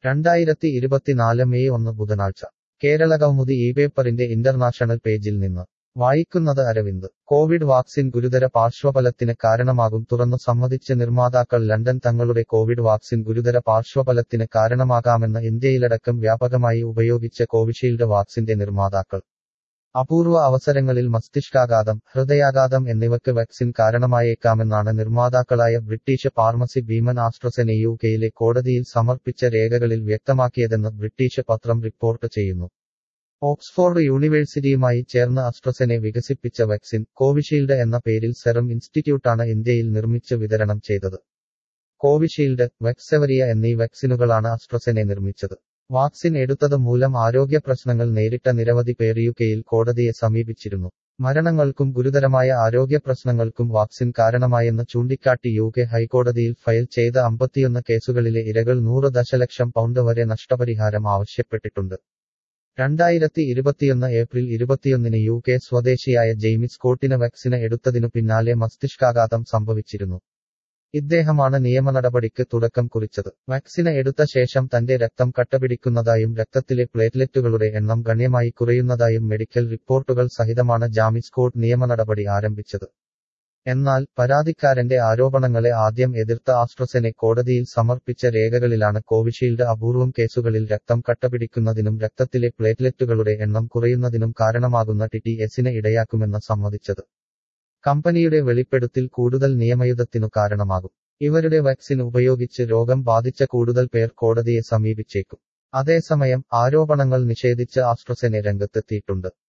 രണ്ടായിരത്തി ഇരുപത്തിനാല് മെയ് ഒന്ന് ബുധനാഴ്ച കേരളകൗമുദി ഈ പേപ്പറിന്റെ ഇന്റർനാഷണൽ പേജിൽ നിന്ന് വായിക്കുന്നത് അരവിന്ദ് കോവിഡ് വാക്സിൻ ഗുരുതര പാർശ്വഫലത്തിന് കാരണമാകും തുറന്നു സമ്മതിച്ച് നിർമ്മാതാക്കൾ ലണ്ടൻ തങ്ങളുടെ കോവിഡ് വാക്സിൻ ഗുരുതര പാർശ്വഫലത്തിന് കാരണമാകാമെന്ന് ഇന്ത്യയിലടക്കം വ്യാപകമായി ഉപയോഗിച്ച കോവിഷീൽഡ് വാക്സിന്റെ നിർമ്മാതാക്കൾ അപൂർവ അവസരങ്ങളിൽ മസ്തിഷ്കാഘാതം ഹൃദയാഘാതം എന്നിവയ്ക്ക് വാക്സിൻ കാരണമായേക്കാമെന്നാണ് നിർമ്മാതാക്കളായ ബ്രിട്ടീഷ് ഫാർമസി ഭീമൻ ആസ്ട്രസെനെ യു കെയിലെ കോടതിയിൽ സമർപ്പിച്ച രേഖകളിൽ വ്യക്തമാക്കിയതെന്ന് ബ്രിട്ടീഷ് പത്രം റിപ്പോർട്ട് ചെയ്യുന്നു ഓക്സ്ഫോർഡ് യൂണിവേഴ്സിറ്റിയുമായി ചേർന്ന് അസ്ട്രസെനെ വികസിപ്പിച്ച വാക്സിൻ കോവിഷീൽഡ് എന്ന പേരിൽ സെറം ഇൻസ്റ്റിറ്റ്യൂട്ടാണ് ഇന്ത്യയിൽ നിർമ്മിച്ച് വിതരണം ചെയ്തത് കോവിഷീൽഡ് വെക്സെവരിയ എന്നീ വാക്സിനുകളാണ് അസ്ട്രസെനെ നിർമ്മിച്ചത് വാക്സിൻ എടുത്തത് മൂലം ആരോഗ്യ പ്രശ്നങ്ങൾ നേരിട്ട നിരവധി പേർ യു കെയിൽ കോടതിയെ സമീപിച്ചിരുന്നു മരണങ്ങൾക്കും ഗുരുതരമായ ആരോഗ്യ പ്രശ്നങ്ങൾക്കും വാക്സിൻ കാരണമായെന്ന് ചൂണ്ടിക്കാട്ടി യു കെ ഹൈക്കോടതിയിൽ ഫയൽ ചെയ്ത അമ്പത്തിയൊന്ന് കേസുകളിലെ ഇരകൾ നൂറ് ദശലക്ഷം പൗണ്ട് വരെ നഷ്ടപരിഹാരം ആവശ്യപ്പെട്ടിട്ടുണ്ട് രണ്ടായിരത്തി ഇരുപത്തിയൊന്ന് ഏപ്രിൽ ഇരുപത്തിയൊന്നിന് യു കെ സ്വദേശിയായ ജെയ്മി സ്കോട്ടിന് വാക്സിന് എടുത്തതിനു പിന്നാലെ മസ്തിഷ്കാഘാതം സംഭവിച്ചിരുന്നു ഇദ്ദേഹമാണ് നിയമ നടപടിക്ക് തുടക്കം കുറിച്ചത് വാക്സിന് എടുത്ത ശേഷം തന്റെ രക്തം കട്ടപിടിക്കുന്നതായും രക്തത്തിലെ പ്ലേറ്റ്ലെറ്റുകളുടെ എണ്ണം ഗണ്യമായി കുറയുന്നതായും മെഡിക്കൽ റിപ്പോർട്ടുകൾ സഹിതമാണ് ജാമി സ്കോട്ട് നിയമ നടപടി ആരംഭിച്ചത് എന്നാൽ പരാതിക്കാരന്റെ ആരോപണങ്ങളെ ആദ്യം എതിർത്ത ആസ്ട്രസെനെ കോടതിയിൽ സമർപ്പിച്ച രേഖകളിലാണ് കോവിഷീൽഡ് അപൂർവം കേസുകളിൽ രക്തം കട്ടപിടിക്കുന്നതിനും രക്തത്തിലെ പ്ലേറ്റ്ലെറ്റുകളുടെ എണ്ണം കുറയുന്നതിനും കാരണമാകുന്ന ടി ടി എസിന് ഇടയാക്കുമെന്ന് സമ്മതിച്ചത് കമ്പനിയുടെ വെളിപ്പെടുത്തിൽ കൂടുതൽ നിയമയുദ്ധത്തിനു കാരണമാകും ഇവരുടെ വാക്സിൻ ഉപയോഗിച്ച് രോഗം ബാധിച്ച കൂടുതൽ പേർ കോടതിയെ സമീപിച്ചേക്കും അതേസമയം ആരോപണങ്ങൾ നിഷേധിച്ച് ആസ്ട്രസെനെ രംഗത്തെത്തിയിട്ടുണ്ട്